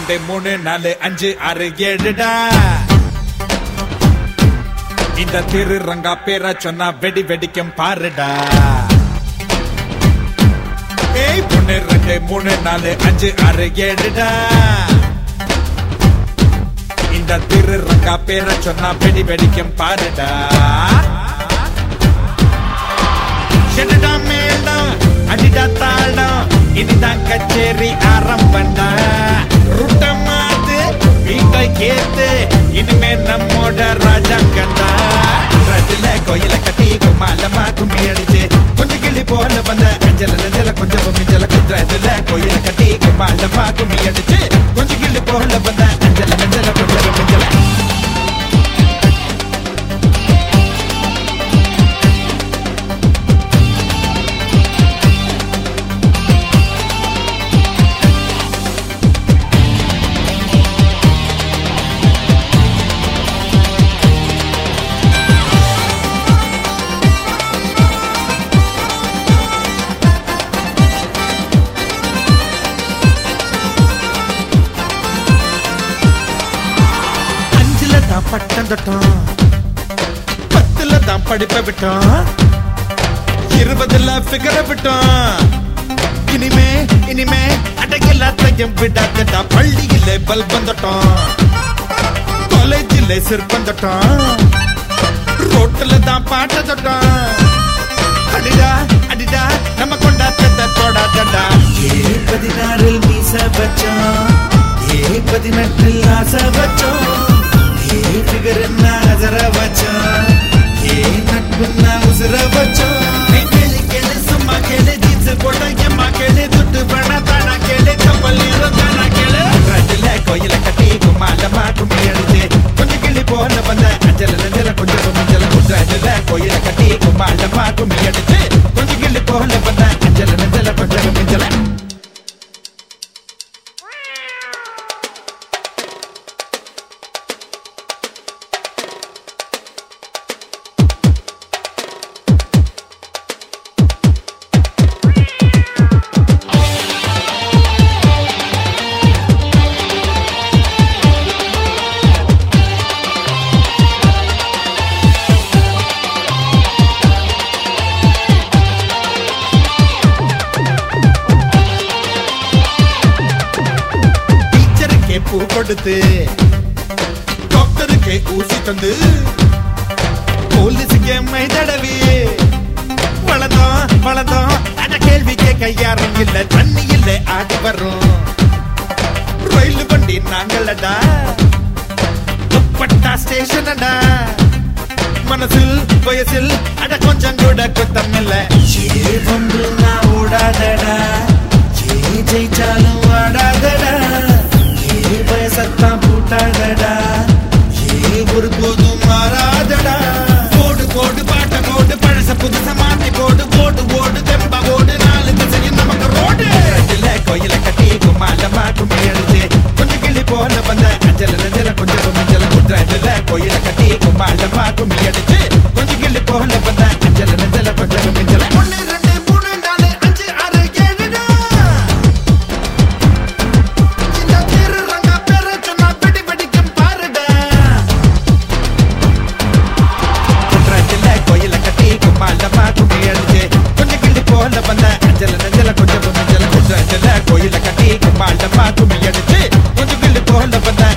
ரெண்டு மூணு நாலு அஞ்சு ஆறு ஏழுடா இந்த திரு ரங்கா பேர சொன்னா வெடி வெடிக்கும் பாருடா ஏய் பொண்ணு ரெண்டு மூணு நாலு அஞ்சு ஆறு ஏழுடா இந்த திரு ரங்கா பேர சொன்னா வெடி வெடிக்கும் பாருடா என்னடா மேளம் அடிடா தாளம் இனிதான் கச்சேரி ஆரம்பண்டா ருட்ட மாத்து வீட்டை கேத்து இனிமே நம்மோட ராஜாங்கண்டா ரஜில கோயில கட்டி கும்மாலமா கும்மி அடிச்சு கொஞ்சம் கிளி போல வந்த அஞ்சல நெஞ்சல கொஞ்சம் மிஞ்சல குதிரதுல கோயில கட்டி கும்மாலமா கும்மி அடிச்சு கொஞ்சம் கிளி போல வந்த அஞ்சல நெஞ்சல கொஞ்சம் மிஞ்சல அஞ்சுல தான் பட்டம் தொட்டோம் பத்துல தான் படிப்பை விட்டோம் இருபதுல பிகர விட்டோம் இனிமே இனிமே அடகில்லாத்தையும் விடாதடா பள்ளியிலே பல்பம் தொட்டோம் காலேஜிலே சிற்பம் தொட்டோம் ரோட்டுல தான் பாட்ட தொட்டோம் அடிடா அடிடா நம்ம கொண்டாட்டத்தை தொடாதடா ஏ பதினாறில் மீச வச்சோம் ஏ பதினெட்டில் ஆசை வச்சோம் ஏ ஃபிகர் என்ன அசர வச்சோம் ஏ நட்புன்னா உசுர வச்சோம் நீ கேளு கேளு சும்மா கேளு ஜீன்ஸ் போட்ட எம்மா கேளு துட்டு பண்ண தானா கேளு கப்பல் ஏறும் தானா கேளு ரஜில கோயில கட்டி கும்மாலமா கும்மி அடிச்சு கொஞ்சம் கிளி போல வந்த அஞ்சல நெஞ்சல கொஞ்சம் மிஞ்சல குஜராஜில கோயில கட்டி கும்மாலமா கும்மி அடிச்சு கொஞ்சம் கிளி போல வந்த அஞ்சல நெஞ்சல கொஞ்சம் மிஞ்சல டீச்சருக்கே பூ கொடுத்து டாக்டருக்கே ஊசி தந்து போலீஸுக்கே மை தடவி வளர்ந்தோம் வளர்ந்தோம் அந்த கேள்விக்கே கையாரம் இல்ல தண்ணி இல்ல ஆடி வரும் ரயில் வண்டி நாங்களடா துப்பட்டா ஸ்டேஷனடா மனசில் வயசில் அட கொஞ்சம் கூட குத்தம் இல்ல ஏ வம்பு நான் ஓடாதடா ஏ ஜெயிச்சாலும் ஆடாதடா ஏ வயசத்தான் பூட்டாதடா ஏ ஒரு போதும் மாறாதடா போடு போடு பாட்ட போடு பழச புதுச மாத்தி போடு போடு ஓடு தெம்பா ஓடு நாலு திசையும் நமக்கு ரோடு இல்ல கோயில கட்டி கும்மாலமா கும்மி அடிச்சு கொஞ்சம் கிளி போல வந்த அஞ்சல நெஞ்சல கொஞ்சம் மிஞ்சல குதிரதுல கோயில கட்டி கும்மாலமா கும்மி அடிச்சு கொஞ்சம் கிளி போல வந்த அஞ்சல நெஞ்சல கொஞ்சம் மிஞ்சல ஒன்னு ரெண்டு மூணு நாலு அஞ்சு ஆறு ஏழுடா இந்த திரு ரங்கா பேர சொன்னா வெடி வெடிக்கும் பாருடா குன்றத்தில கோயில கட்டி கும்மாலமா கும்மி அடிச்சு கொஞ்சம் கிள்ளி போல வந்த அஞ்சல நெஞ்சல கொஞ்சம் மிஞ்சல குன்றத்தில கோயில கட்டி கும்மாலமா கும்மி அடிச்சு கொஞ்சம் கிள்ளி போல வந்த